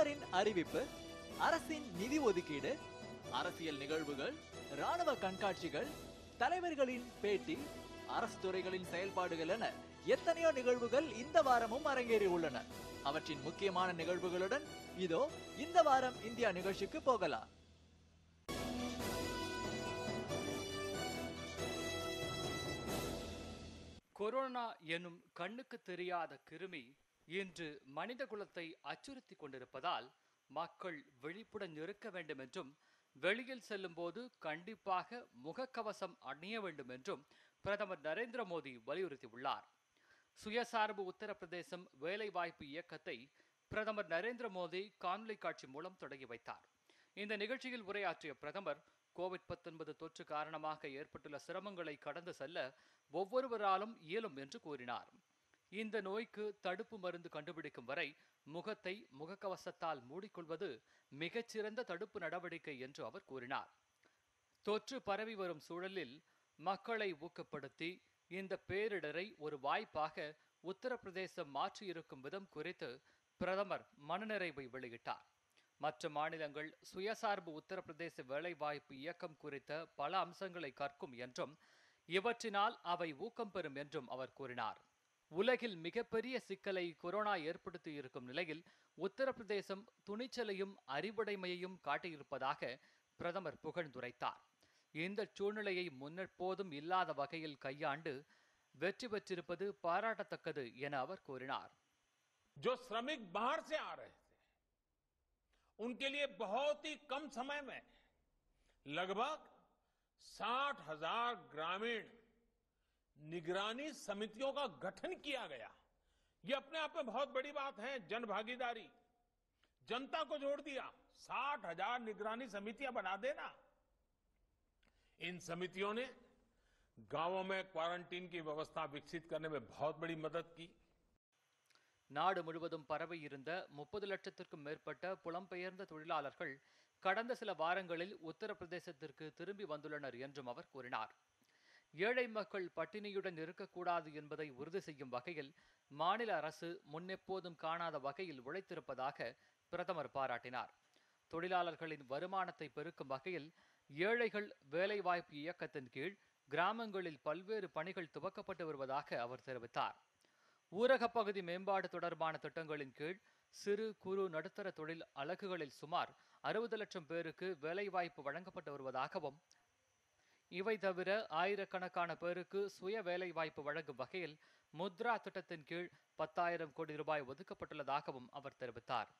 பிரதமரின் அறிவிப்பு அரசின் நிதி ஒதுக்கீடு அரசியல் நிகழ்வுகள் ராணுவ கண்காட்சிகள் தலைவர்களின் பேட்டி அரசு துறைகளின் செயல்பாடுகள் என எத்தனையோ நிகழ்வுகள் இந்த வாரமும் அரங்கேறி உள்ளன அவற்றின் முக்கியமான நிகழ்வுகளுடன் இதோ இந்த வாரம் இந்தியா நிகழ்ச்சிக்கு போகலாம் கொரோனா எனும் கண்ணுக்கு தெரியாத கிருமி இன்று மனித குலத்தை அச்சுறுத்தி கொண்டிருப்பதால் மக்கள் விழிப்புடன் இருக்க வேண்டும் என்றும் வெளியில் செல்லும்போது கண்டிப்பாக முகக்கவசம் அணிய வேண்டும் என்றும் பிரதமர் நரேந்திர மோடி வலியுறுத்தியுள்ளார் சுயசார்பு உத்தரப்பிரதேசம் வேலைவாய்ப்பு இயக்கத்தை பிரதமர் நரேந்திர மோடி காணொலி காட்சி மூலம் தொடங்கி வைத்தார் இந்த நிகழ்ச்சியில் உரையாற்றிய பிரதமர் கோவிட் 19 தொற்று காரணமாக ஏற்பட்டுள்ள சிரமங்களை கடந்து செல்ல ஒவ்வொருவராலும் இயலும் என்று கூறினார் இந்த நோய்க்கு தடுப்பு மருந்து கண்டுபிடிக்கும் வரை முகத்தை முகக்கவசத்தால் மூடிக்கொள்வது மிகச்சிறந்த தடுப்பு நடவடிக்கை என்று அவர் கூறினார் தொற்று பரவி வரும் சூழலில் மக்களை ஊக்கப்படுத்தி இந்த பேரிடரை ஒரு வாய்ப்பாக உத்தரப்பிரதேசம் மாற்றியிருக்கும் விதம் குறித்து பிரதமர் மனநிறைவை வெளியிட்டார் மற்ற மாநிலங்கள் சுயசார்பு உத்தரப்பிரதேச வேலைவாய்ப்பு இயக்கம் குறித்த பல அம்சங்களை கற்கும் என்றும் இவற்றினால் அவை ஊக்கம் பெறும் என்றும் அவர் கூறினார் உலகில் மிகப்பெரிய சிக்கலை கொரோனா ஏற்படுத்தி இருக்கும் நிலையில் உத்தரப்பிரதேசம் துணிச்சலையும் அறிவுடைமையையும் காட்டியிருப்பதாக பிரதமர் புகழ்ந்துரைத்தார் இந்த சூழ்நிலையை முன்னெப்போதும் இல்லாத வகையில் கையாண்டு வெற்றி பெற்றிருப்பது பாராட்டத்தக்கது என அவர் கூறினார் जो श्रमिक बाहर से आ रहे थे उनके लिए बहुत ही कम समय में लगभग साठ हजार ग्रामीण निगरानी समितियों का गठन किया गया ये अपने आप में बहुत बड़ी बात है जन भागीदारी जनता को जोड़ दिया साठ हजार निगरानी समितियां बना देना इन समितियों ने गांवों में क्वारंटीन की व्यवस्था विकसित करने में बहुत बड़ी मदद की நாடு முழுவதும் பரவியிருந்த முப்பது லட்சத்திற்கும் மேற்பட்ட புலம்பெயர்ந்த தொழிலாளர்கள் கடந்த சில வாரங்களில் உத்தரப்பிரதேசத்திற்கு திரும்பி வந்துள்ளனர் என்றும் அவர் கூறினார் ஏழை மக்கள் பட்டினியுடன் இருக்கக்கூடாது என்பதை உறுதி செய்யும் வகையில் மாநில அரசு முன்னெப்போதும் காணாத வகையில் உழைத்திருப்பதாக பிரதமர் பாராட்டினார் தொழிலாளர்களின் வருமானத்தை பெருக்கும் வகையில் ஏழைகள் வேலைவாய்ப்பு இயக்கத்தின் கீழ் கிராமங்களில் பல்வேறு பணிகள் துவக்கப்பட்டு வருவதாக அவர் தெரிவித்தார் ஊரகப் பகுதி மேம்பாடு தொடர்பான திட்டங்களின் கீழ் சிறு குறு நடுத்தர தொழில் அலகுகளில் சுமார் அறுபது லட்சம் பேருக்கு வேலைவாய்ப்பு வழங்கப்பட்டு வருவதாகவும் இவை தவிர ஆயிரக்கணக்கான பேருக்கு சுய வேலைவாய்ப்பு வழங்கும் வகையில் முத்ரா திட்டத்தின் கீழ் பத்தாயிரம் கோடி ரூபாய் ஒதுக்கப்பட்டுள்ளதாகவும் அவர் தெரிவித்தார்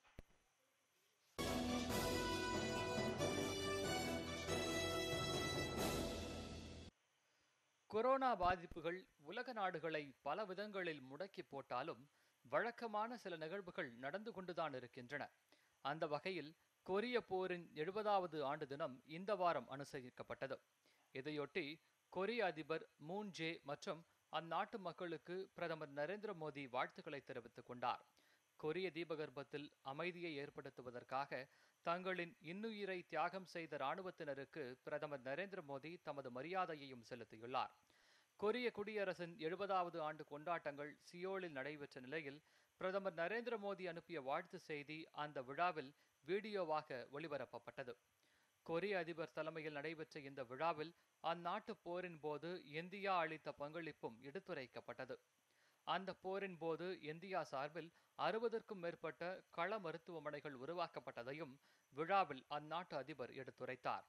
கொரோனா பாதிப்புகள் உலக நாடுகளை பல விதங்களில் முடக்கி போட்டாலும் வழக்கமான சில நிகழ்வுகள் நடந்து கொண்டுதான் இருக்கின்றன அந்த வகையில் கொரிய போரின் எழுபதாவது ஆண்டு தினம் இந்த வாரம் அனுசரிக்கப்பட்டது இதையொட்டி கொரிய அதிபர் மூன் ஜே மற்றும் அந்நாட்டு மக்களுக்கு பிரதமர் நரேந்திர மோடி வாழ்த்துக்களை தெரிவித்துக் கொண்டார் கொரிய தீபகற்பத்தில் அமைதியை ஏற்படுத்துவதற்காக தங்களின் இன்னுயிரை தியாகம் செய்த இராணுவத்தினருக்கு பிரதமர் நரேந்திர மோடி தமது மரியாதையையும் செலுத்தியுள்ளார் கொரிய குடியரசின் எழுபதாவது ஆண்டு கொண்டாட்டங்கள் சியோலில் நடைபெற்ற நிலையில் பிரதமர் நரேந்திர மோடி அனுப்பிய வாழ்த்து செய்தி அந்த விழாவில் வீடியோவாக ஒளிபரப்பப்பட்டது கொரிய அதிபர் தலைமையில் நடைபெற்ற இந்த விழாவில் அந்நாட்டு போரின் போது இந்தியா அளித்த பங்களிப்பும் எடுத்துரைக்கப்பட்டது அந்த போரின் போது இந்தியா சார்பில் அறுபதற்கும் மேற்பட்ட கள மருத்துவமனைகள் உருவாக்கப்பட்டதையும் விழாவில் அந்நாட்டு அதிபர் எடுத்துரைத்தார்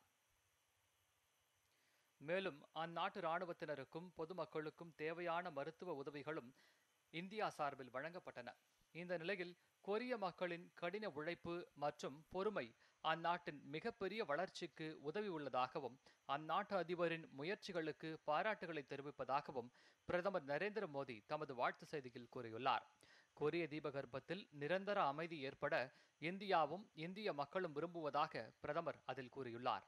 மேலும் அந்நாட்டு இராணுவத்தினருக்கும் பொதுமக்களுக்கும் தேவையான மருத்துவ உதவிகளும் இந்தியா சார்பில் வழங்கப்பட்டன இந்த நிலையில் கொரிய மக்களின் கடின உழைப்பு மற்றும் பொறுமை அந்நாட்டின் மிகப்பெரிய வளர்ச்சிக்கு உதவி உள்ளதாகவும் அந்நாட்டு அதிபரின் முயற்சிகளுக்கு பாராட்டுகளை தெரிவிப்பதாகவும் பிரதமர் நரேந்திர மோடி தமது வாழ்த்து செய்தியில் கூறியுள்ளார் கொரிய தீபகற்பத்தில் நிரந்தர அமைதி ஏற்பட இந்தியாவும் இந்திய மக்களும் விரும்புவதாக பிரதமர் அதில் கூறியுள்ளார்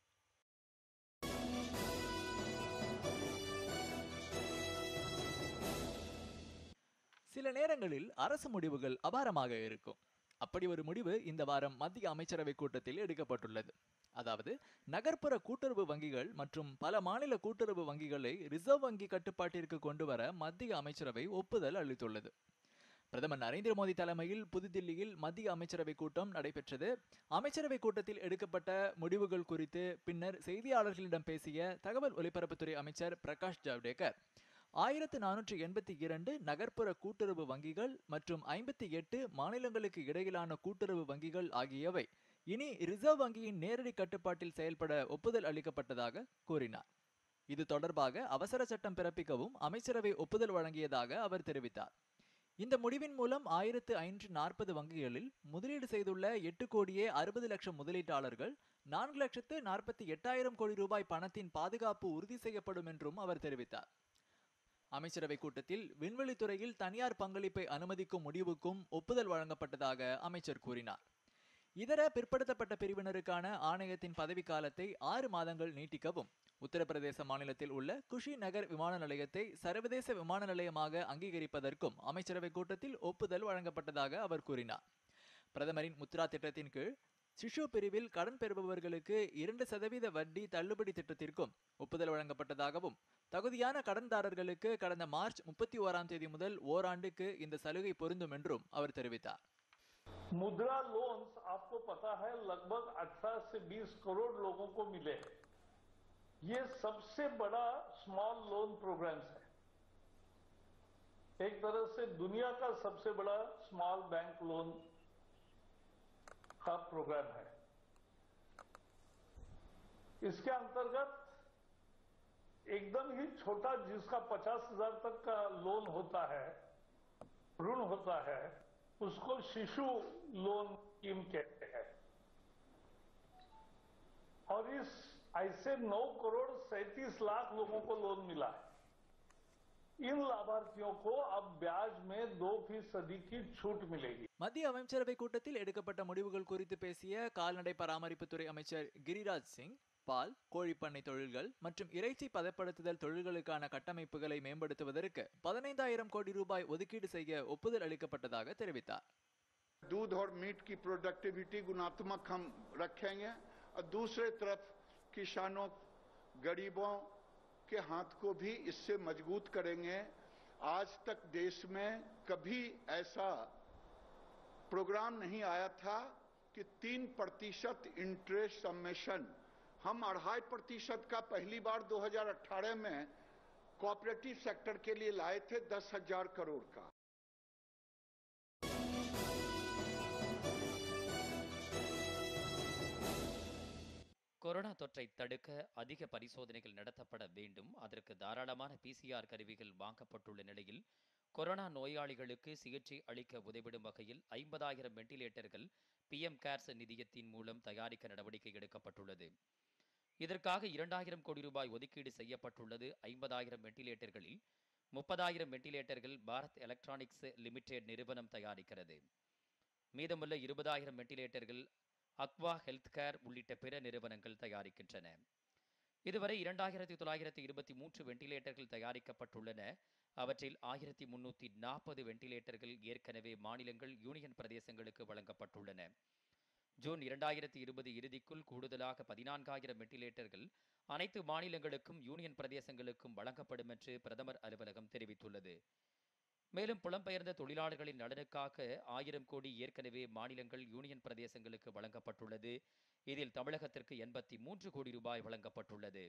சில நேரங்களில் அரசு முடிவுகள் அபாரமாக இருக்கும் அப்படி ஒரு முடிவு இந்த வாரம் மத்திய அமைச்சரவை கூட்டத்தில் எடுக்கப்பட்டுள்ளது அதாவது நகர்ப்புற கூட்டுறவு வங்கிகள் மற்றும் பல மாநில கூட்டுறவு வங்கிகளை ரிசர்வ் வங்கி கட்டுப்பாட்டிற்கு கொண்டு வர மத்திய அமைச்சரவை ஒப்புதல் அளித்துள்ளது பிரதமர் நரேந்திர மோடி தலைமையில் புதுதில்லியில் மத்திய அமைச்சரவை கூட்டம் நடைபெற்றது அமைச்சரவை கூட்டத்தில் எடுக்கப்பட்ட முடிவுகள் குறித்து பின்னர் செய்தியாளர்களிடம் பேசிய தகவல் ஒலிபரப்புத்துறை அமைச்சர் பிரகாஷ் ஜவடேகர் ஆயிரத்து நானூற்று எண்பத்தி இரண்டு நகர்ப்புற கூட்டுறவு வங்கிகள் மற்றும் ஐம்பத்தி எட்டு மாநிலங்களுக்கு இடையிலான கூட்டுறவு வங்கிகள் ஆகியவை இனி ரிசர்வ் வங்கியின் நேரடி கட்டுப்பாட்டில் செயல்பட ஒப்புதல் அளிக்கப்பட்டதாக கூறினார் இது தொடர்பாக அவசர சட்டம் பிறப்பிக்கவும் அமைச்சரவை ஒப்புதல் வழங்கியதாக அவர் தெரிவித்தார் இந்த முடிவின் மூலம் ஆயிரத்து ஐநூற்று நாற்பது வங்கிகளில் முதலீடு செய்துள்ள எட்டு கோடியே அறுபது லட்சம் முதலீட்டாளர்கள் நான்கு லட்சத்து நாற்பத்தி எட்டாயிரம் கோடி ரூபாய் பணத்தின் பாதுகாப்பு உறுதி செய்யப்படும் என்றும் அவர் தெரிவித்தார் அமைச்சரவை கூட்டத்தில் விண்வெளித்துறையில் தனியார் பங்களிப்பை அனுமதிக்கும் முடிவுக்கும் ஒப்புதல் வழங்கப்பட்டதாக அமைச்சர் கூறினார் இதர பிற்படுத்தப்பட்ட பிரிவினருக்கான ஆணையத்தின் பதவிக்காலத்தை ஆறு மாதங்கள் நீட்டிக்கவும் உத்தரப்பிரதேச மாநிலத்தில் உள்ள குஷி நகர் விமான நிலையத்தை சர்வதேச விமான நிலையமாக அங்கீகரிப்பதற்கும் அமைச்சரவை கூட்டத்தில் ஒப்புதல் வழங்கப்பட்டதாக அவர் கூறினார் பிரதமரின் முத்ரா திட்டத்தின் கீழ் சிசு பிரிவில் கடன் பெறுபவர்களுக்கு இரண்டு சதவீத வட்டி தள்ளுபடி திட்டத்திற்கும் ஒப்புதல் வழங்கப்பட்டதாகவும் தகுதியான கடன்தாரர்களுக்கு கடந்த மார்ச் முப்பத்தி ஓராம் தேதி முதல் ஓராண்டுக்கு இந்த சலுகை பொருந்தும் என்றும் அவர் தெரிவித்தார் मुद्रा लोन्स आपको पता है लगभग 18 से 20 करोड़ लोगों को मिले हैं ये सबसे बड़ा स्मॉल लोन प्रोग्राम्स है एक तरह से दुनिया का सबसे बड़ा स्मॉल बैंक लोन का प्रोग्राम है इसके अंतर्गत एकदम ही छोटा जिसका पचास हजार तक का लोन होता है ऋण होता है उसको शिशु लोन स्कीम कहते हैं और इस ऐसे 9 करोड़ सैंतीस लाख लोगों को लोन मिला है इन लाभार्थियों को अब ब्याज में दो फीसदी की छूट मिलेगी மத்திய அமைச்சரவை கூட்டத்தில் எடுக்கப்பட்ட முடிவுகள் குறித்து பேசிய கால்நடை பராமரிப்புத்துறை அமைச்சர் கிரிராஜ் சிங் பால் கோழிப்பண்ணை தொழில்கள் மற்றும் இறைச்சி பதப்படுத்துதல் தொழில்களுக்கான கட்டமைப்புகளை மேம்படுத்துவதற்கு பதினைந்தாயிரம் கோடி ரூபாய் ஒதுக்கீடு செய்ய ஒப்புதல் அளிக்கப்பட்டதாக தெரிவித்தார் दूध और मीट की प्रोडक्टिविटी गुणात्मक हम रखेंगे और दूसरे तरफ किसानों गरीबों के हाथ को भी इससे मजबूत करेंगे आज तक देश में कभी ऐसा प्रोग्राम नहीं आया था कि तीन प्रतिशत इंटरेस्ट सबमिशन हम अढ़ाई प्रतिशत का पहली बार 2018 में कोऑपरेटिव सेक्टर के लिए लाए थे दस हजार करोड़ का கொரோனா தொற்றை தடுக்க அதிக பரிசோதனைகள் நடத்தப்பட வேண்டும் அதற்கு தாராளமான பிசிஆர் கருவிகள் வாங்கப்பட்டுள்ள நிலையில் கொரோனா நோயாளிகளுக்கு சிகிச்சை அளிக்க உதவிடும் வகையில் ஐம்பதாயிரம் வெண்டிலேட்டர்கள் பிஎம் கேர்ஸ் நிதியத்தின் மூலம் தயாரிக்க நடவடிக்கை எடுக்கப்பட்டுள்ளது இதற்காக இரண்டாயிரம் கோடி ரூபாய் ஒதுக்கீடு செய்யப்பட்டுள்ளது ஐம்பதாயிரம் வெண்டிலேட்டர்களில் முப்பதாயிரம் வெண்டிலேட்டர்கள் பாரத் எலக்ட்ரானிக்ஸ் லிமிடெட் நிறுவனம் தயாரிக்கிறது மீதமுள்ள இருபதாயிரம் வெண்டிலேட்டர்கள் அக்வா ஹெல்த் கேர் உள்ளிட்ட பிற நிறுவனங்கள் தயாரிக்கின்றன இதுவரை இரண்டாயிரத்தி தொள்ளாயிரத்தி இருபத்தி மூன்று வெண்டிலேட்டர்கள் தயாரிக்கப்பட்டுள்ளன அவற்றில் ஆயிரத்தி முன்னூற்றி நாற்பது வெண்டிலேட்டர்கள் ஏற்கனவே மாநிலங்கள் யூனியன் பிரதேசங்களுக்கு வழங்கப்பட்டுள்ளன ஜூன் இரண்டாயிரத்தி இருபது இறுதிக்குள் கூடுதலாக பதினான்காயிரம் வெண்டிலேட்டர்கள் அனைத்து மாநிலங்களுக்கும் யூனியன் பிரதேசங்களுக்கும் வழங்கப்படும் என்று பிரதமர் அலுவலகம் தெரிவித்துள்ளது மேலும் புலம்பெயர்ந்த தொழிலாளர்களின் நலனுக்காக ஆயிரம் கோடி ஏற்கனவே மாநிலங்கள் யூனியன் பிரதேசங்களுக்கு வழங்கப்பட்டுள்ளது இதில் தமிழகத்திற்கு எண்பத்தி மூன்று கோடி ரூபாய் வழங்கப்பட்டுள்ளது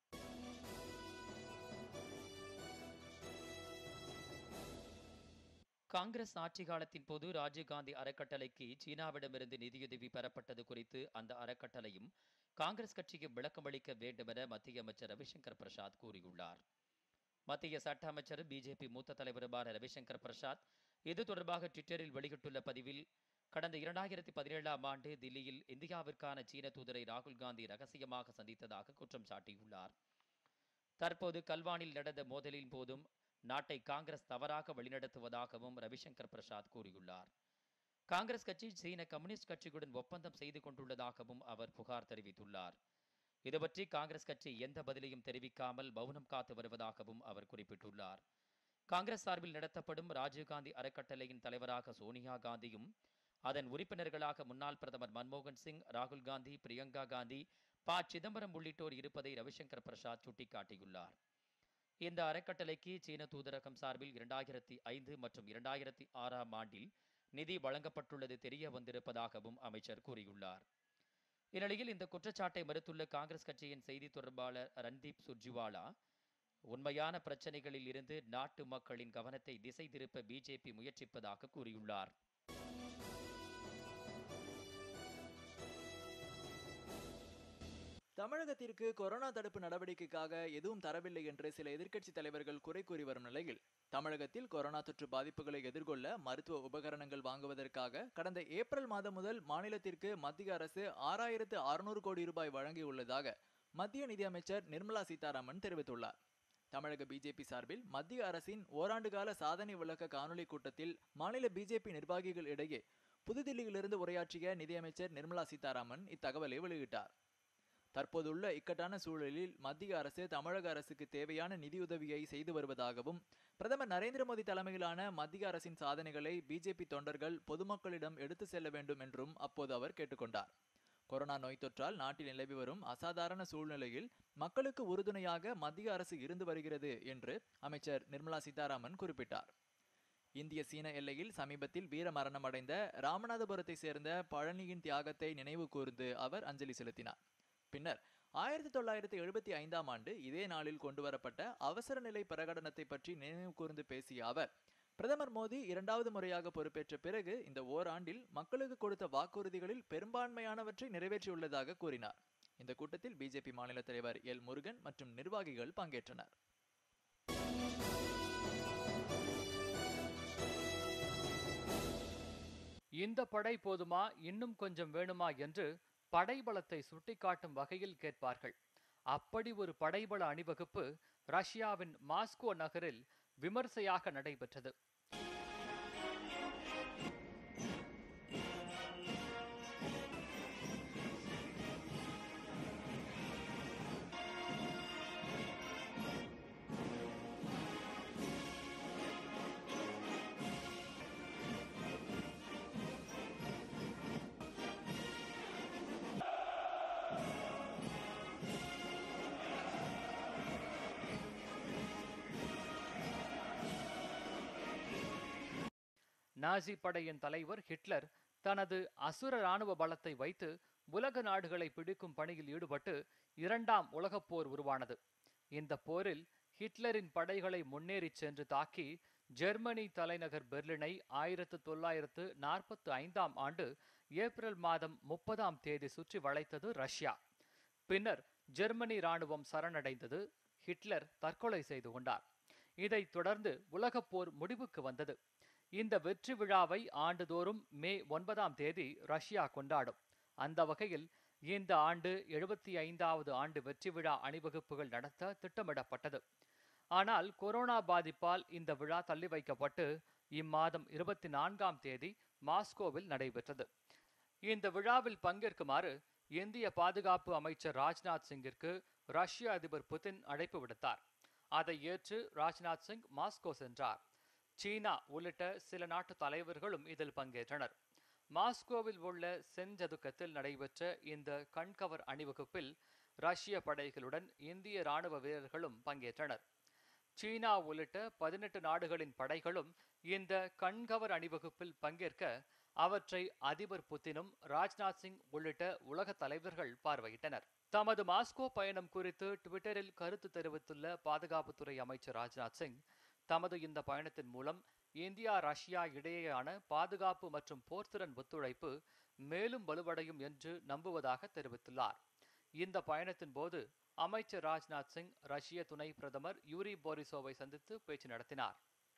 காங்கிரஸ் ஆட்சி காலத்தின் போது ராஜீவ்காந்தி அறக்கட்டளைக்கு சீனாவிடமிருந்து நிதியுதவி பெறப்பட்டது குறித்து அந்த அறக்கட்டளையும் காங்கிரஸ் கட்சிக்கு விளக்கம் அளிக்க வேண்டும் என மத்திய அமைச்சர் ரவிசங்கர் பிரசாத் கூறியுள்ளார் மத்திய சட்ட அமைச்சர் பிஜேபி மூத்த தலைவருமான ரவிசங்கர் பிரசாத் இது தொடர்பாக ட்விட்டரில் வெளியிட்டுள்ள பதிவில் கடந்த இரண்டாயிரத்தி பதினேழாம் ஆண்டு தில்லியில் இந்தியாவிற்கான சீன தூதரை ராகுல் காந்தி ரகசியமாக சந்தித்ததாக குற்றம் சாட்டியுள்ளார் தற்போது கல்வானில் நடந்த மோதலின் போதும் நாட்டை காங்கிரஸ் தவறாக வழிநடத்துவதாகவும் ரவிசங்கர் பிரசாத் கூறியுள்ளார் காங்கிரஸ் கட்சி சீன கம்யூனிஸ்ட் கட்சியுடன் ஒப்பந்தம் செய்து கொண்டுள்ளதாகவும் அவர் புகார் தெரிவித்துள்ளார் இதுபற்றி காங்கிரஸ் கட்சி எந்த பதிலையும் தெரிவிக்காமல் மௌனம் காத்து வருவதாகவும் அவர் குறிப்பிட்டுள்ளார் காங்கிரஸ் சார்பில் நடத்தப்படும் ராஜீவ்காந்தி அறக்கட்டளையின் தலைவராக சோனியா காந்தியும் அதன் உறுப்பினர்களாக முன்னாள் பிரதமர் மன்மோகன் சிங் ராகுல் காந்தி பிரியங்கா காந்தி ப சிதம்பரம் உள்ளிட்டோர் இருப்பதை ரவிசங்கர் பிரசாத் சுட்டிக்காட்டியுள்ளார் இந்த அறக்கட்டளைக்கு சீன தூதரகம் சார்பில் இரண்டாயிரத்தி ஐந்து மற்றும் இரண்டாயிரத்தி ஆறாம் ஆண்டில் நிதி வழங்கப்பட்டுள்ளது தெரிய வந்திருப்பதாகவும் அமைச்சர் கூறியுள்ளார் இந்நிலையில் இந்த குற்றச்சாட்டை மறுத்துள்ள காங்கிரஸ் கட்சியின் செய்தி தொடர்பாளர் ரன்தீப் சுர்ஜிவாலா உண்மையான பிரச்சனைகளில் இருந்து நாட்டு மக்களின் கவனத்தை திசை திருப்ப பிஜேபி முயற்சிப்பதாக கூறியுள்ளார் தமிழகத்திற்கு கொரோனா தடுப்பு நடவடிக்கைக்காக எதுவும் தரவில்லை என்று சில எதிர்க்கட்சி தலைவர்கள் குறை கூறி வரும் நிலையில் தமிழகத்தில் கொரோனா தொற்று பாதிப்புகளை எதிர்கொள்ள மருத்துவ உபகரணங்கள் வாங்குவதற்காக கடந்த ஏப்ரல் மாதம் முதல் மாநிலத்திற்கு மத்திய அரசு ஆறாயிரத்து அறுநூறு கோடி ரூபாய் வழங்கியுள்ளதாக மத்திய நிதியமைச்சர் நிர்மலா சீதாராமன் தெரிவித்துள்ளார் தமிழக பிஜேபி சார்பில் மத்திய அரசின் ஓராண்டு கால சாதனை விளக்க காணொலி கூட்டத்தில் மாநில பிஜேபி நிர்வாகிகள் இடையே புதுதில்லியிலிருந்து உரையாற்றிய நிதியமைச்சர் நிர்மலா சீதாராமன் இத்தகவலை வெளியிட்டார் தற்போதுள்ள இக்கட்டான சூழலில் மத்திய அரசு தமிழக அரசுக்கு தேவையான நிதியுதவியை செய்து வருவதாகவும் பிரதமர் நரேந்திர மோடி தலைமையிலான மத்திய அரசின் சாதனைகளை பிஜேபி தொண்டர்கள் பொதுமக்களிடம் எடுத்து செல்ல வேண்டும் என்றும் அப்போது அவர் கேட்டுக்கொண்டார் கொரோனா நோய் தொற்றால் நாட்டில் நிலவி வரும் அசாதாரண சூழ்நிலையில் மக்களுக்கு உறுதுணையாக மத்திய அரசு இருந்து வருகிறது என்று அமைச்சர் நிர்மலா சீதாராமன் குறிப்பிட்டார் இந்திய சீன எல்லையில் சமீபத்தில் வீர மரணமடைந்த ராமநாதபுரத்தை சேர்ந்த பழனியின் தியாகத்தை நினைவு கூர்ந்து அவர் அஞ்சலி செலுத்தினார் பின்னர் ஆயிரத்தி தொள்ளாயிரத்தி எழுபத்தி ஐந்தாம் ஆண்டு இதே நாளில் கொண்டுவரப்பட்ட அவசர நிலை பிரகடனத்தை பற்றி நினைவு கூர்ந்து பேசிய அவர் பிரதமர் மோடி இரண்டாவது முறையாக பொறுப்பேற்ற பிறகு இந்த ஓராண்டில் மக்களுக்கு கொடுத்த வாக்குறுதிகளில் பெரும்பான்மையானவற்றை நிறைவேற்றியுள்ளதாக கூறினார் இந்த கூட்டத்தில் பிஜேபி மாநில தலைவர் எல் முருகன் மற்றும் நிர்வாகிகள் பங்கேற்றனர் இந்த படை போதுமா இன்னும் கொஞ்சம் வேணுமா என்று படைபலத்தை சுட்டிக்காட்டும் வகையில் கேட்பார்கள் அப்படி ஒரு படைபல அணிவகுப்பு ரஷ்யாவின் மாஸ்கோ நகரில் விமர்சையாக நடைபெற்றது நாசி படையின் தலைவர் ஹிட்லர் தனது அசுர இராணுவ பலத்தை வைத்து உலக நாடுகளை பிடிக்கும் பணியில் ஈடுபட்டு இரண்டாம் உலகப் போர் உருவானது இந்த போரில் ஹிட்லரின் படைகளை முன்னேறிச் சென்று தாக்கி ஜெர்மனி தலைநகர் பெர்லினை ஆயிரத்து தொள்ளாயிரத்து நாற்பத்து ஐந்தாம் ஆண்டு ஏப்ரல் மாதம் முப்பதாம் தேதி சுற்றி வளைத்தது ரஷ்யா பின்னர் ஜெர்மனி இராணுவம் சரணடைந்தது ஹிட்லர் தற்கொலை செய்து கொண்டார் இதைத் தொடர்ந்து உலகப் போர் முடிவுக்கு வந்தது இந்த வெற்றி விழாவை ஆண்டுதோறும் மே ஒன்பதாம் தேதி ரஷ்யா கொண்டாடும் அந்த வகையில் இந்த ஆண்டு எழுபத்தி ஐந்தாவது ஆண்டு வெற்றி விழா அணிவகுப்புகள் நடத்த திட்டமிடப்பட்டது ஆனால் கொரோனா பாதிப்பால் இந்த விழா தள்ளி வைக்கப்பட்டு இம்மாதம் இருபத்தி நான்காம் தேதி மாஸ்கோவில் நடைபெற்றது இந்த விழாவில் பங்கேற்குமாறு இந்திய பாதுகாப்பு அமைச்சர் ராஜ்நாத் சிங்கிற்கு ரஷ்ய அதிபர் புதின் அழைப்பு விடுத்தார் அதை ஏற்று ராஜ்நாத் சிங் மாஸ்கோ சென்றார் சீனா உள்ளிட்ட சில நாட்டு தலைவர்களும் இதில் பங்கேற்றனர் மாஸ்கோவில் உள்ள செஞ்சதுக்கத்தில் நடைபெற்ற இந்த கண்கவர் அணிவகுப்பில் ரஷ்ய படைகளுடன் இந்திய ராணுவ வீரர்களும் பங்கேற்றனர் சீனா உள்ளிட்ட பதினெட்டு நாடுகளின் படைகளும் இந்த கண்கவர் அணிவகுப்பில் பங்கேற்க அவற்றை அதிபர் புத்தினும் ராஜ்நாத் சிங் உள்ளிட்ட உலக தலைவர்கள் பார்வையிட்டனர் தமது மாஸ்கோ பயணம் குறித்து ட்விட்டரில் கருத்து தெரிவித்துள்ள பாதுகாப்புத்துறை அமைச்சர் ராஜ்நாத் சிங் தமது இந்த பயணத்தின் மூலம் இந்தியா ரஷ்யா இடையேயான பாதுகாப்பு மற்றும் போர்த்திறன் ஒத்துழைப்பு மேலும் வலுவடையும் என்று நம்புவதாக தெரிவித்துள்ளார் இந்த பயணத்தின் போது அமைச்சர் ராஜ்நாத் சிங் ரஷ்ய துணை பிரதமர் யூரி போரிசோவை சந்தித்து பேச்சு நடத்தினார்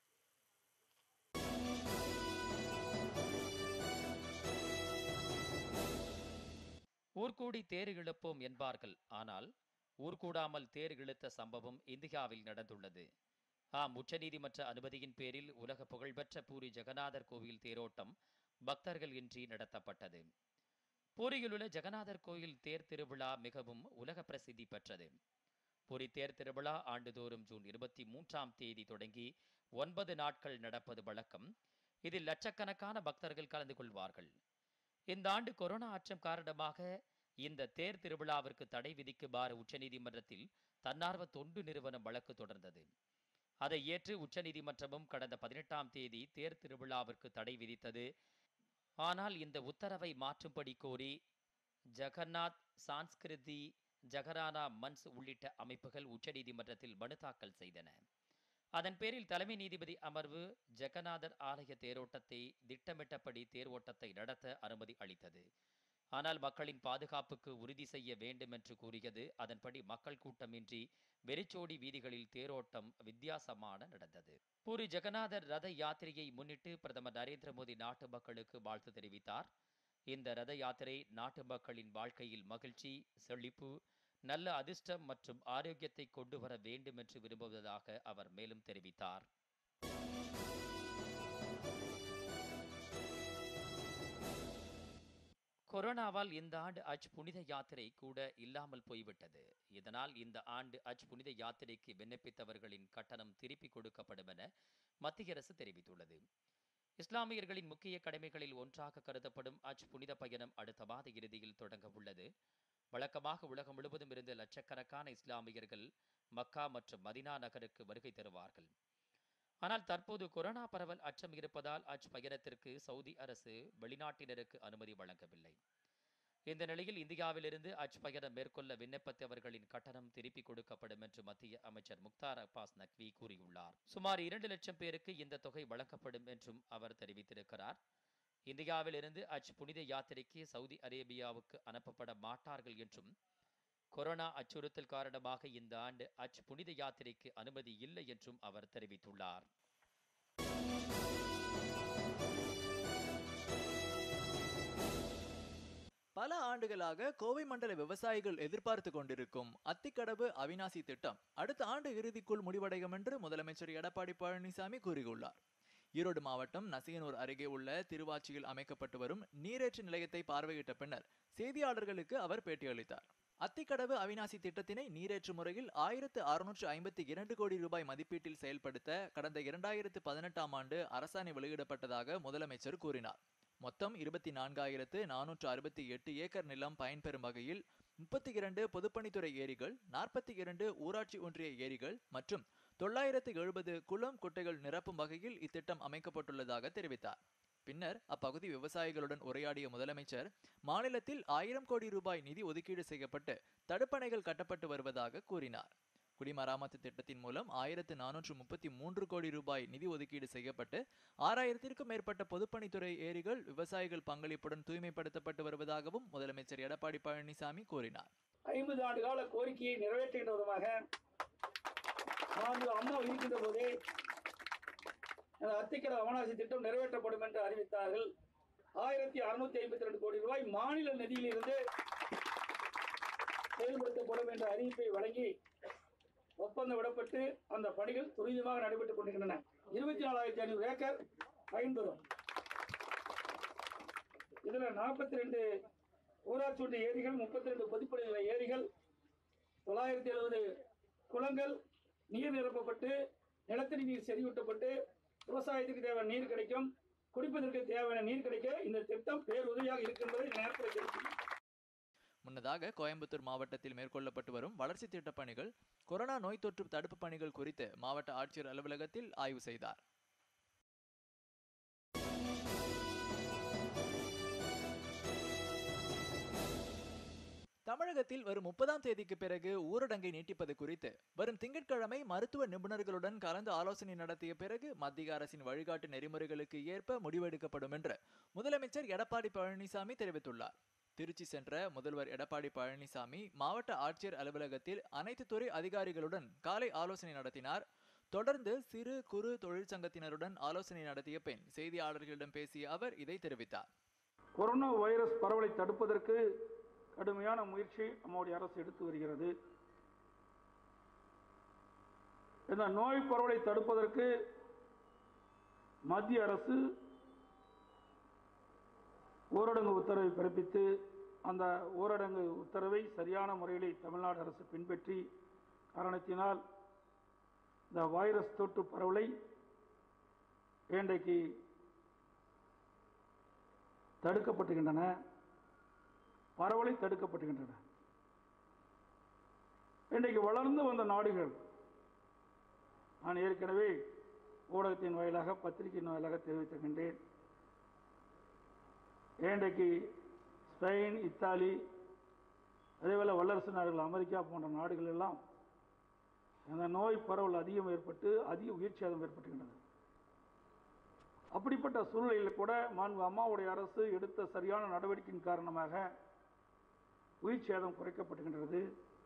ஊர்கூடி தேர் இழுப்போம் என்பார்கள் ஆனால் ஊர்கூடாமல் தேர் இழுத்த சம்பவம் இந்தியாவில் நடந்துள்ளது ஆம் உச்சநீதிமன்ற அனுமதியின் பேரில் உலக புகழ்பெற்ற பூரி ஜெகநாதர் கோவில் தேரோட்டம் பக்தர்கள் இன்றி நடத்தப்பட்டது பூரியிலுள்ள ஜெகநாதர் கோயில் தேர் திருவிழா மிகவும் உலக பிரசித்தி பெற்றது பூரி தேர் திருவிழா ஆண்டுதோறும் ஜூன் இருபத்தி மூன்றாம் தேதி தொடங்கி ஒன்பது நாட்கள் நடப்பது வழக்கம் இதில் லட்சக்கணக்கான பக்தர்கள் கலந்து கொள்வார்கள் இந்த ஆண்டு கொரோனா அச்சம் காரணமாக இந்த தேர் திருவிழாவிற்கு தடை விதிக்குமாறு உச்சநீதிமன்றத்தில் தன்னார்வ தொண்டு நிறுவனம் வழக்கு தொடர்ந்தது அதை ஏற்று உச்சநீதிமன்றமும் கடந்த பதினெட்டாம் தேதி தேர் திருவிழாவிற்கு தடை விதித்தது ஆனால் இந்த உத்தரவை மாற்றும்படி கோரி ஜெகநாத் சான்ஸ்கிருதி ஜகரானா மன்ஸ் உள்ளிட்ட அமைப்புகள் உச்சநீதிமன்றத்தில் மனு தாக்கல் செய்தன அதன் பேரில் தலைமை நீதிபதி அமர்வு ஜெகநாதர் ஆலய தேரோட்டத்தை திட்டமிட்டபடி தேரோட்டத்தை நடத்த அனுமதி அளித்தது ஆனால் மக்களின் பாதுகாப்புக்கு உறுதி செய்ய வேண்டும் என்று கூறியது அதன்படி மக்கள் கூட்டமின்றி வெறிச்சோடி வீதிகளில் தேரோட்டம் வித்தியாசமான நடந்தது பூரி ஜெகநாதர் ரத யாத்திரையை முன்னிட்டு பிரதமர் நரேந்திர மோடி நாட்டு மக்களுக்கு வாழ்த்து தெரிவித்தார் இந்த ரத யாத்திரை நாட்டு மக்களின் வாழ்க்கையில் மகிழ்ச்சி செழிப்பு நல்ல அதிர்ஷ்டம் மற்றும் ஆரோக்கியத்தை கொண்டு வர வேண்டும் என்று விரும்புவதாக அவர் மேலும் தெரிவித்தார் கொரோனாவால் இந்த ஆண்டு அஜ் புனித யாத்திரை கூட இல்லாமல் போய்விட்டது இதனால் இந்த ஆண்டு அஜ் புனித யாத்திரைக்கு விண்ணப்பித்தவர்களின் கட்டணம் திருப்பி கொடுக்கப்படும் என மத்திய அரசு தெரிவித்துள்ளது இஸ்லாமியர்களின் முக்கிய கடமைகளில் ஒன்றாக கருதப்படும் அஜ் புனித பயணம் அடுத்த மாத இறுதியில் தொடங்க உள்ளது வழக்கமாக உலகம் முழுவதும் இருந்து லட்சக்கணக்கான இஸ்லாமியர்கள் மக்கா மற்றும் மதினா நகருக்கு வருகை தருவார்கள் ஆனால் தற்போது கொரோனா பரவல் அச்சம் இருப்பதால் அஜ் பயணத்திற்கு சவுதி அரசு வெளிநாட்டினருக்கு அனுமதி வழங்கவில்லை இந்த நிலையில் இந்தியாவிலிருந்து அஜ் பயணம் மேற்கொள்ள விண்ணப்பித்தவர்களின் கட்டணம் திருப்பிக் கொடுக்கப்படும் என்று மத்திய அமைச்சர் முக்தார் அப்பாஸ் நக்வி கூறியுள்ளார் சுமார் இரண்டு லட்சம் பேருக்கு இந்த தொகை வழங்கப்படும் என்றும் அவர் தெரிவித்திருக்கிறார் இந்தியாவிலிருந்து அஜ் புனித யாத்திரைக்கு சவுதி அரேபியாவுக்கு அனுப்பப்பட மாட்டார்கள் என்றும் கொரோனா அச்சுறுத்தல் காரணமாக இந்த ஆண்டு அஜ் புனித யாத்திரைக்கு அனுமதி இல்லை என்றும் அவர் தெரிவித்துள்ளார் பல ஆண்டுகளாக கோவை மண்டல விவசாயிகள் எதிர்பார்த்து கொண்டிருக்கும் அத்திக்கடவு அவினாசி திட்டம் அடுத்த ஆண்டு இறுதிக்குள் முடிவடையும் என்று முதலமைச்சர் எடப்பாடி பழனிசாமி கூறியுள்ளார் ஈரோடு மாவட்டம் நசியனூர் அருகே உள்ள திருவாச்சியில் அமைக்கப்பட்டு வரும் நீரேற்று நிலையத்தை பார்வையிட்ட பின்னர் செய்தியாளர்களுக்கு அவர் பேட்டியளித்தார் அத்திக்கடவு அவினாசி திட்டத்தினை நீரேற்று முறையில் ஆயிரத்து அறுநூற்று ஐம்பத்தி இரண்டு கோடி ரூபாய் மதிப்பீட்டில் செயல்படுத்த கடந்த இரண்டாயிரத்து பதினெட்டாம் ஆண்டு அரசாணை வெளியிடப்பட்டதாக முதலமைச்சர் கூறினார் மொத்தம் இருபத்தி நான்காயிரத்து நானூற்று அறுபத்தி எட்டு ஏக்கர் நிலம் பயன்பெறும் வகையில் முப்பத்தி இரண்டு பொதுப்பணித்துறை ஏரிகள் நாற்பத்தி இரண்டு ஊராட்சி ஒன்றிய ஏரிகள் மற்றும் தொள்ளாயிரத்து எழுபது குளம் குட்டைகள் நிரப்பும் வகையில் இத்திட்டம் அமைக்கப்பட்டுள்ளதாக தெரிவித்தார் பின்னர் அப்பகுதி விவசாயிகளுடன் உரையாடிய முதலமைச்சர் மாநிலத்தில் ஆயிரம் கோடி ரூபாய் நிதி ஒதுக்கீடு செய்யப்பட்டு தடுப்பணைகள் கட்டப்பட்டு வருவதாக கூறினார் குடிமராமத்து திட்டத்தின் மூலம் ஆயிரத்து நானூற்று முப்பத்தி மூன்று கோடி ரூபாய் நிதி ஒதுக்கீடு செய்யப்பட்டு ஆறாயிரத்திற்கும் மேற்பட்ட பொதுப்பணித்துறை ஏரிகள் விவசாயிகள் பங்களிப்புடன் தூய்மைப்படுத்தப்பட்டு வருவதாகவும் முதலமைச்சர் எடப்பாடி பழனிசாமி கூறினார் ஐம்பது ஆண்டு கால கோரிக்கையை நிறைவேற்றுகின்ற விதமாக மாண்பு அம்மா இருக்கின்ற போதே அந்த அத்திக்கர அவனாசி திட்டம் நிறைவேற்றப்படும் என்று அறிவித்தார்கள் ஆயிரத்தி அறுநூத்தி ஐம்பத்தி ரெண்டு கோடி ரூபாய் மாநில நிதியிலிருந்து செயல்படுத்தப்படும் என்ற அறிவிப்பை வழங்கி ஒப்பந்தம் விடப்பட்டு அந்த பணிகள் துரிதமாக நடைபெற்றுக் கொண்டிருக்கின்றன இருபத்தி நாலாயிரத்தி ஐநூறு ஏக்கர் பயன்பெறும் இதுல நாற்பத்தி ரெண்டு ஊராட்சி ஒன்றிய ஏரிகள் முப்பத்தி ரெண்டு பொதுப்பணிநிலை ஏரிகள் தொள்ளாயிரத்தி எழுபது குளங்கள் நீர் நிரப்பப்பட்டு நிலத்தடி நீர் செறிவூட்டப்பட்டு விவசாயத்துக்கு தேவையான நீர் கிடைக்கும் குடிப்பதற்கு தேவையான நீர் கிடைக்க இந்த திட்டம் பேருதவியாக இருக்கின்றதை இந்த நேரத்தில் தெரிவிக்கிறேன் முன்னதாக கோயம்புத்தூர் மாவட்டத்தில் மேற்கொள்ளப்பட்டு வரும் வளர்ச்சி திட்டப் பணிகள் கொரோனா நோய் தொற்று தடுப்பு பணிகள் குறித்து மாவட்ட ஆட்சியர் அலுவலகத்தில் ஆய்வு செய்தார் தமிழகத்தில் வரும் முப்பதாம் தேதிக்கு பிறகு ஊரடங்கை நீட்டிப்பது குறித்து வரும் திங்கட்கிழமை மருத்துவ நிபுணர்களுடன் கலந்து ஆலோசனை நடத்திய பிறகு மத்திய அரசின் வழிகாட்டு நெறிமுறைகளுக்கு ஏற்ப முடிவெடுக்கப்படும் என்று முதலமைச்சர் எடப்பாடி பழனிசாமி தெரிவித்துள்ளார் திருச்சி சென்ற முதல்வர் எடப்பாடி பழனிசாமி மாவட்ட ஆட்சியர் அலுவலகத்தில் அனைத்து துறை அதிகாரிகளுடன் காலை ஆலோசனை நடத்தினார் தொடர்ந்து சிறு குறு தொழிற்சங்கத்தினருடன் ஆலோசனை நடத்திய பின் செய்தியாளர்களிடம் பேசிய அவர் இதை தெரிவித்தார் கொரோனா வைரஸ் பரவலை தடுப்பதற்கு கடுமையான முயற்சி நம்முடைய அரசு எடுத்து வருகிறது இந்த நோய் பரவலை தடுப்பதற்கு மத்திய அரசு ஊரடங்கு உத்தரவை பிறப்பித்து அந்த ஊரடங்கு உத்தரவை சரியான முறையில் தமிழ்நாடு அரசு பின்பற்றி காரணத்தினால் இந்த வைரஸ் தொற்று பரவலை இன்றைக்கு தடுக்கப்பட்டுகின்றன பரவலை தடுக்கப்படுகின்றன இன்றைக்கு வளர்ந்து வந்த நாடுகள் நான் ஏற்கனவே ஊடகத்தின் வாயிலாக பத்திரிகையின் வாயிலாக தெரிவித்திருக்கின்றேன் இன்றைக்கு ஸ்பெயின் இத்தாலி அதேபோல் வல்லரசு நாடுகள் அமெரிக்கா போன்ற நாடுகள் எல்லாம் அந்த நோய் பரவல் அதிகம் ஏற்பட்டு அதிக உயிர் சேதம் ஏற்பட்டுகின்றது அப்படிப்பட்ட சூழ்நிலையில் கூட மாண்பு அம்மாவுடைய அரசு எடுத்த சரியான நடவடிக்கையின் காரணமாக உயிர் சேதம் குறைக்கப்படுகின்றது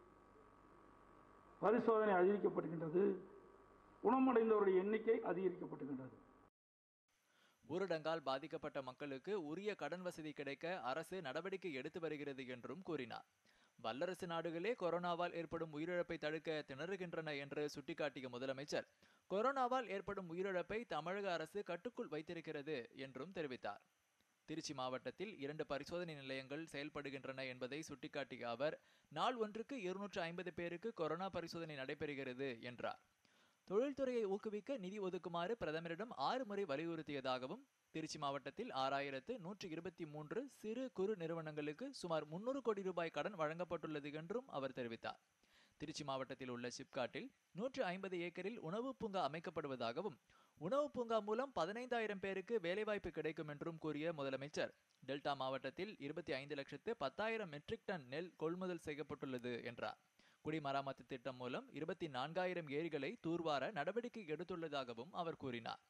பரிசோதனை அதிகரிக்கப்படுகின்றது குணமடைந்தவருடைய எண்ணிக்கை அதிகரிக்கப்படுகின்றது ஊரடங்கால் பாதிக்கப்பட்ட மக்களுக்கு உரிய கடன் வசதி கிடைக்க அரசு நடவடிக்கை எடுத்து வருகிறது என்றும் கூறினார் வல்லரசு நாடுகளே கொரோனாவால் ஏற்படும் உயிரிழப்பை தடுக்க திணறுகின்றன என்று சுட்டிக்காட்டிய முதலமைச்சர் கொரோனாவால் ஏற்படும் உயிரிழப்பை தமிழக அரசு கட்டுக்குள் வைத்திருக்கிறது என்றும் தெரிவித்தார் திருச்சி மாவட்டத்தில் இரண்டு பரிசோதனை நிலையங்கள் செயல்படுகின்றன என்பதை சுட்டிக்காட்டிய அவர் நாள் ஒன்றுக்கு இருநூற்று ஐம்பது பேருக்கு கொரோனா பரிசோதனை நடைபெறுகிறது என்றார் தொழில்துறையை ஊக்குவிக்க நிதி ஒதுக்குமாறு பிரதமரிடம் ஆறு முறை வலியுறுத்தியதாகவும் திருச்சி மாவட்டத்தில் ஆறாயிரத்து நூற்று இருபத்தி மூன்று சிறு குறு நிறுவனங்களுக்கு சுமார் முன்னூறு கோடி ரூபாய் கடன் வழங்கப்பட்டுள்ளது என்றும் அவர் தெரிவித்தார் திருச்சி மாவட்டத்தில் உள்ள சிப்காட்டில் நூற்று ஐம்பது ஏக்கரில் உணவு பூங்கா அமைக்கப்படுவதாகவும் உணவு பூங்கா மூலம் பதினைந்தாயிரம் பேருக்கு வேலைவாய்ப்பு கிடைக்கும் என்றும் கூறிய முதலமைச்சர் டெல்டா மாவட்டத்தில் இருபத்தி ஐந்து லட்சத்து பத்தாயிரம் மெட்ரிக் டன் நெல் கொள்முதல் செய்யப்பட்டுள்ளது என்றார் குடிமராமத்து திட்டம் மூலம் இருபத்தி நான்காயிரம் ஏரிகளை தூர்வார நடவடிக்கை எடுத்துள்ளதாகவும் அவர் கூறினார்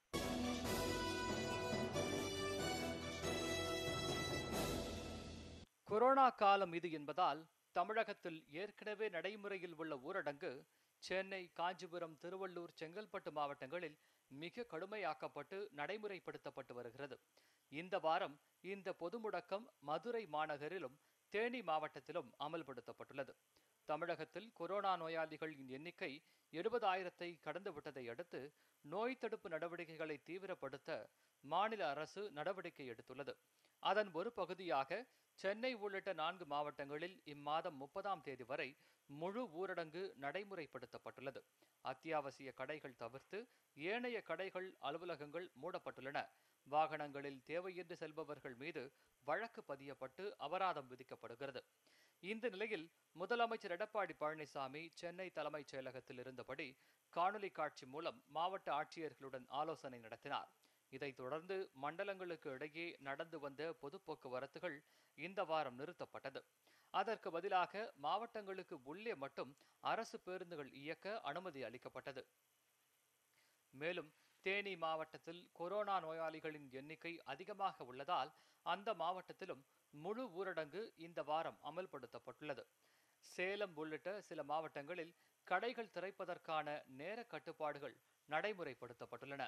கொரோனா காலம் இது என்பதால் தமிழகத்தில் ஏற்கனவே நடைமுறையில் உள்ள ஊரடங்கு சென்னை காஞ்சிபுரம் திருவள்ளூர் செங்கல்பட்டு மாவட்டங்களில் மிக கடுமையாக்கப்பட்டு நடைமுறைப்படுத்தப்பட்டு வருகிறது இந்த வாரம் இந்த பொது முடக்கம் மதுரை மாநகரிலும் தேனி மாவட்டத்திலும் அமல்படுத்தப்பட்டுள்ளது தமிழகத்தில் கொரோனா நோயாளிகளின் எண்ணிக்கை எழுபதாயிரத்தை கடந்துவிட்டதை அடுத்து நோய் தடுப்பு நடவடிக்கைகளை தீவிரப்படுத்த மாநில அரசு நடவடிக்கை எடுத்துள்ளது அதன் ஒரு பகுதியாக சென்னை உள்ளிட்ட நான்கு மாவட்டங்களில் இம்மாதம் முப்பதாம் தேதி வரை முழு ஊரடங்கு நடைமுறைப்படுத்தப்பட்டுள்ளது அத்தியாவசிய கடைகள் தவிர்த்து ஏனைய கடைகள் அலுவலகங்கள் மூடப்பட்டுள்ளன வாகனங்களில் தேவையின்றி செல்பவர்கள் மீது வழக்கு பதியப்பட்டு அபராதம் விதிக்கப்படுகிறது இந்த நிலையில் முதலமைச்சர் எடப்பாடி பழனிசாமி சென்னை தலைமைச் செயலகத்தில் இருந்தபடி காணொலி காட்சி மூலம் மாவட்ட ஆட்சியர்களுடன் ஆலோசனை நடத்தினார் இதைத் தொடர்ந்து மண்டலங்களுக்கு இடையே நடந்து வந்த பொது போக்குவரத்துகள் இந்த வாரம் நிறுத்தப்பட்டது அதற்கு பதிலாக மாவட்டங்களுக்கு உள்ளே மட்டும் அரசு பேருந்துகள் இயக்க அனுமதி அளிக்கப்பட்டது மேலும் தேனி மாவட்டத்தில் கொரோனா நோயாளிகளின் எண்ணிக்கை அதிகமாக உள்ளதால் அந்த மாவட்டத்திலும் முழு ஊரடங்கு இந்த வாரம் அமல்படுத்தப்பட்டுள்ளது சேலம் உள்ளிட்ட சில மாவட்டங்களில் கடைகள் திறப்பதற்கான நேர கட்டுப்பாடுகள் நடைமுறைப்படுத்தப்பட்டுள்ளன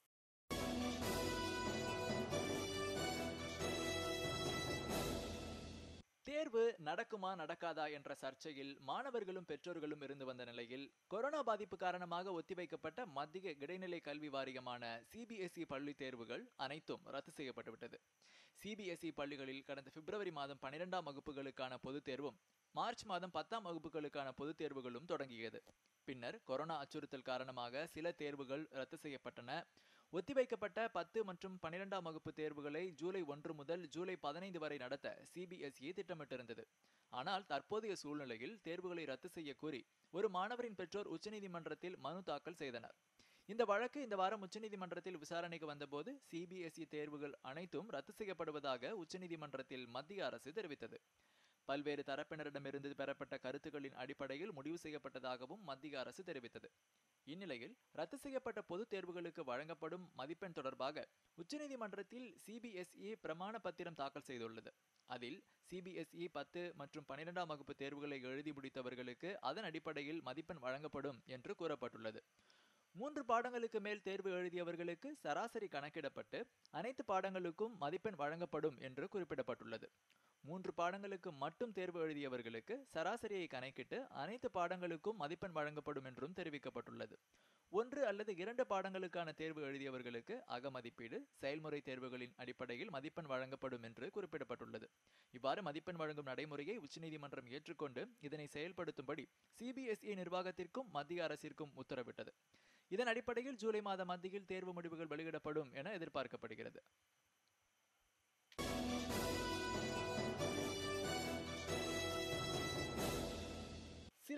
தேர்வு நடக்குமா நடக்காதா என்ற சர்ச்சையில் மாணவர்களும் பெற்றோர்களும் இருந்து வந்த நிலையில் கொரோனா பாதிப்பு காரணமாக ஒத்திவைக்கப்பட்ட மத்திய இடைநிலை கல்வி வாரியமான சிபிஎஸ்இ பள்ளி தேர்வுகள் அனைத்தும் ரத்து செய்யப்பட்டுவிட்டது சிபிஎஸ்இ பள்ளிகளில் கடந்த பிப்ரவரி மாதம் பன்னிரெண்டாம் வகுப்புகளுக்கான பொதுத் தேர்வும் மார்ச் மாதம் பத்தாம் வகுப்புகளுக்கான பொதுத் தேர்வுகளும் தொடங்கியது பின்னர் கொரோனா அச்சுறுத்தல் காரணமாக சில தேர்வுகள் ரத்து செய்யப்பட்டன ஒத்திவைக்கப்பட்ட பத்து மற்றும் பன்னிரெண்டாம் வகுப்பு தேர்வுகளை ஜூலை ஒன்று முதல் ஜூலை பதினைந்து வரை நடத்த சிபிஎஸ்இ திட்டமிட்டிருந்தது ஆனால் தற்போதைய சூழ்நிலையில் தேர்வுகளை ரத்து செய்ய கோரி ஒரு மாணவரின் பெற்றோர் உச்சநீதிமன்றத்தில் மனு தாக்கல் செய்தனர் இந்த வழக்கு இந்த வாரம் உச்சநீதிமன்றத்தில் விசாரணைக்கு வந்தபோது சிபிஎஸ்இ தேர்வுகள் அனைத்தும் ரத்து செய்யப்படுவதாக உச்சநீதிமன்றத்தில் மத்திய அரசு தெரிவித்தது பல்வேறு தரப்பினரிடமிருந்து பெறப்பட்ட கருத்துக்களின் அடிப்படையில் முடிவு செய்யப்பட்டதாகவும் மத்திய அரசு தெரிவித்தது இந்நிலையில் ரத்து செய்யப்பட்ட பொதுத் தேர்வுகளுக்கு வழங்கப்படும் மதிப்பெண் தொடர்பாக உச்சநீதிமன்றத்தில் சிபிஎஸ்இ பிரமாண பத்திரம் தாக்கல் செய்துள்ளது அதில் சிபிஎஸ்இ பத்து மற்றும் பன்னிரெண்டாம் வகுப்பு தேர்வுகளை எழுதி முடித்தவர்களுக்கு அதன் அடிப்படையில் மதிப்பெண் வழங்கப்படும் என்று கூறப்பட்டுள்ளது மூன்று பாடங்களுக்கு மேல் தேர்வு எழுதியவர்களுக்கு சராசரி கணக்கிடப்பட்டு அனைத்து பாடங்களுக்கும் மதிப்பெண் வழங்கப்படும் என்று குறிப்பிடப்பட்டுள்ளது மூன்று பாடங்களுக்கு மட்டும் தேர்வு எழுதியவர்களுக்கு சராசரியை கணக்கிட்டு அனைத்து பாடங்களுக்கும் மதிப்பெண் வழங்கப்படும் என்றும் தெரிவிக்கப்பட்டுள்ளது ஒன்று அல்லது இரண்டு பாடங்களுக்கான தேர்வு எழுதியவர்களுக்கு அகமதிப்பீடு செயல்முறை தேர்வுகளின் அடிப்படையில் மதிப்பெண் வழங்கப்படும் என்று குறிப்பிடப்பட்டுள்ளது இவ்வாறு மதிப்பெண் வழங்கும் நடைமுறையை உச்சநீதிமன்றம் ஏற்றுக்கொண்டு இதனை செயல்படுத்தும்படி சிபிஎஸ்இ நிர்வாகத்திற்கும் மத்திய அரசிற்கும் உத்தரவிட்டது இதன் அடிப்படையில் ஜூலை மாத மத்தியில் தேர்வு முடிவுகள் வெளியிடப்படும் என எதிர்பார்க்கப்படுகிறது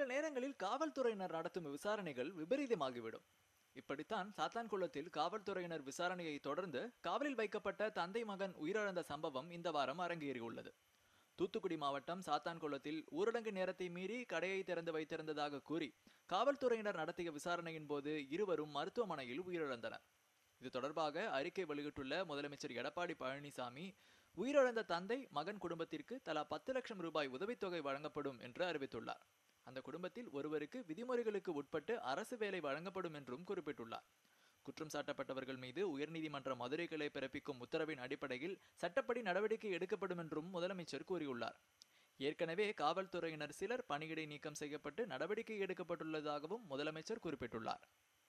நேரங்களில் காவல்துறையினர் நடத்தும் விசாரணைகள் விபரீதமாகிவிடும் இப்படித்தான் சாத்தான்குளத்தில் காவல்துறையினர் விசாரணையை தொடர்ந்து காவலில் வைக்கப்பட்ட தந்தை மகன் உயிரிழந்த சம்பவம் இந்த வாரம் அரங்கேறியுள்ளது தூத்துக்குடி மாவட்டம் சாத்தான்குளத்தில் ஊரடங்கு நேரத்தை மீறி கடையை திறந்து வைத்திருந்ததாக கூறி காவல்துறையினர் நடத்திய விசாரணையின் போது இருவரும் மருத்துவமனையில் உயிரிழந்தனர் இது தொடர்பாக அறிக்கை வெளியிட்டுள்ள முதலமைச்சர் எடப்பாடி பழனிசாமி உயிரிழந்த தந்தை மகன் குடும்பத்திற்கு தலா பத்து லட்சம் ரூபாய் உதவித்தொகை வழங்கப்படும் என்று அறிவித்துள்ளார் அந்த குடும்பத்தில் ஒருவருக்கு விதிமுறைகளுக்கு உட்பட்டு அரசு வேலை வழங்கப்படும் என்றும் குறிப்பிட்டுள்ளார் குற்றம் சாட்டப்பட்டவர்கள் மீது உயர்நீதிமன்ற மதுரை கிளை பிறப்பிக்கும் உத்தரவின் அடிப்படையில் சட்டப்படி நடவடிக்கை எடுக்கப்படும் என்றும் முதலமைச்சர் கூறியுள்ளார் ஏற்கனவே காவல்துறையினர் சிலர் பணியிடை நீக்கம் செய்யப்பட்டு நடவடிக்கை எடுக்கப்பட்டுள்ளதாகவும் முதலமைச்சர் குறிப்பிட்டுள்ளார்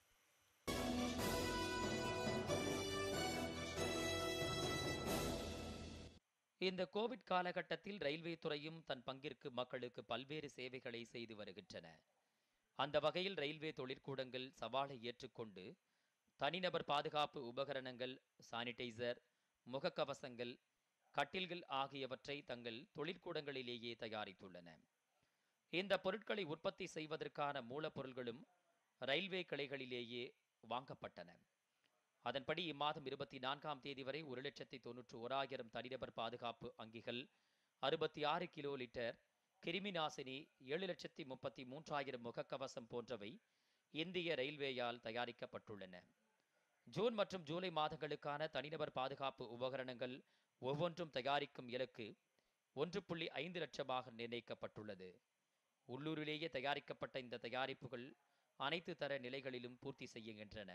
இந்த கோவிட் காலகட்டத்தில் ரயில்வே துறையும் தன் பங்கிற்கு மக்களுக்கு பல்வேறு சேவைகளை செய்து வருகின்றன அந்த வகையில் ரயில்வே தொழிற்கூடங்கள் சவாலை ஏற்றுக்கொண்டு தனிநபர் பாதுகாப்பு உபகரணங்கள் சானிடைசர் முகக்கவசங்கள் கட்டில்கள் ஆகியவற்றை தங்கள் தொழிற்கூடங்களிலேயே தயாரித்துள்ளன இந்த பொருட்களை உற்பத்தி செய்வதற்கான மூலப்பொருள்களும் ரயில்வே கிளைகளிலேயே வாங்கப்பட்டன அதன்படி இம்மாதம் இருபத்தி நான்காம் தேதி வரை ஒரு லட்சத்தி தொன்னூற்று ஓராயிரம் தனிநபர் பாதுகாப்பு அங்கிகள் அறுபத்தி ஆறு கிலோ லிட்டர் கிருமி நாசினி ஏழு லட்சத்தி முப்பத்தி மூன்றாயிரம் முகக்கவசம் போன்றவை இந்திய ரயில்வேயால் தயாரிக்கப்பட்டுள்ளன ஜூன் மற்றும் ஜூலை மாதங்களுக்கான தனிநபர் பாதுகாப்பு உபகரணங்கள் ஒவ்வொன்றும் தயாரிக்கும் இலக்கு ஒன்று புள்ளி ஐந்து லட்சமாக நிர்ணயிக்கப்பட்டுள்ளது உள்ளூரிலேயே தயாரிக்கப்பட்ட இந்த தயாரிப்புகள் அனைத்து தர நிலைகளிலும் பூர்த்தி செய்கின்றன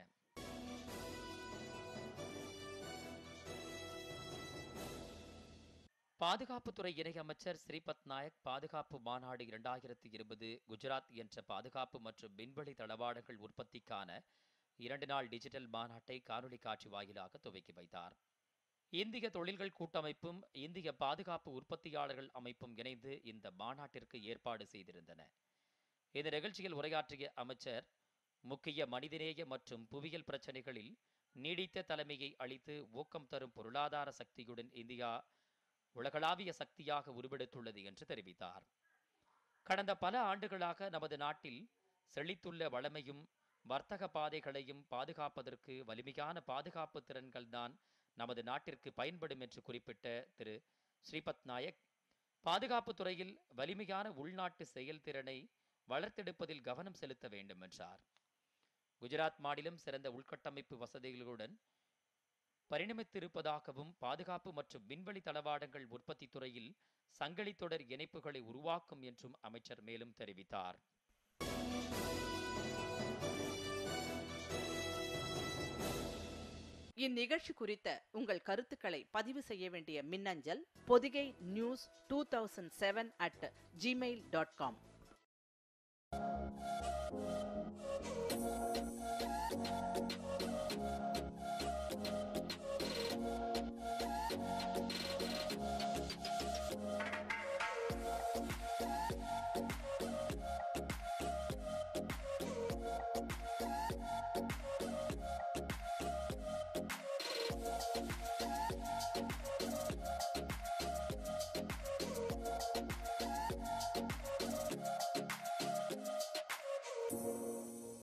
பாதுகாப்புத்துறை இணையமைச்சர் ஸ்ரீபத் நாயக் பாதுகாப்பு மாநாடு இரண்டாயிரத்தி இருபது குஜராத் என்ற பாதுகாப்பு மற்றும் விண்வெளி தளவாடங்கள் உற்பத்திக்கான இரண்டு நாள் டிஜிட்டல் மாநாட்டை காணொலி காட்சி வாயிலாக துவக்கி வைத்தார் இந்திய தொழில்கள் கூட்டமைப்பும் இந்திய பாதுகாப்பு உற்பத்தியாளர்கள் அமைப்பும் இணைந்து இந்த மாநாட்டிற்கு ஏற்பாடு செய்திருந்தன இந்த நிகழ்ச்சியில் உரையாற்றிய அமைச்சர் முக்கிய மனிதநேய மற்றும் புவியியல் பிரச்சனைகளில் நீடித்த தலைமையை அளித்து ஊக்கம் தரும் பொருளாதார சக்தியுடன் இந்தியா உலகளாவிய சக்தியாக உருவெடுத்துள்ளது என்று தெரிவித்தார் கடந்த பல ஆண்டுகளாக நமது நாட்டில் செழித்துள்ள வளமையும் வர்த்தக பாதைகளையும் பாதுகாப்பதற்கு வலிமையான பாதுகாப்பு திறன்கள்தான் நமது நாட்டிற்கு பயன்படும் என்று குறிப்பிட்ட திரு ஸ்ரீபத் நாயக் பாதுகாப்பு துறையில் வலிமையான உள்நாட்டு செயல்திறனை வளர்த்தெடுப்பதில் கவனம் செலுத்த வேண்டும் என்றார் குஜராத் மாநிலம் சிறந்த உள்கட்டமைப்பு வசதிகளுடன் பரிணமித்திருப்பதாகவும் பாதுகாப்பு மற்றும் விண்வெளி தளவாடங்கள் உற்பத்தி துறையில் சங்கிலி தொடர் இணைப்புகளை உருவாக்கும் என்றும் அமைச்சர் மேலும் தெரிவித்தார் இந்நிகழ்ச்சி குறித்த உங்கள் கருத்துக்களை பதிவு செய்ய வேண்டிய மின்னஞ்சல் Podhigai news two thousand seven at Gmail dot com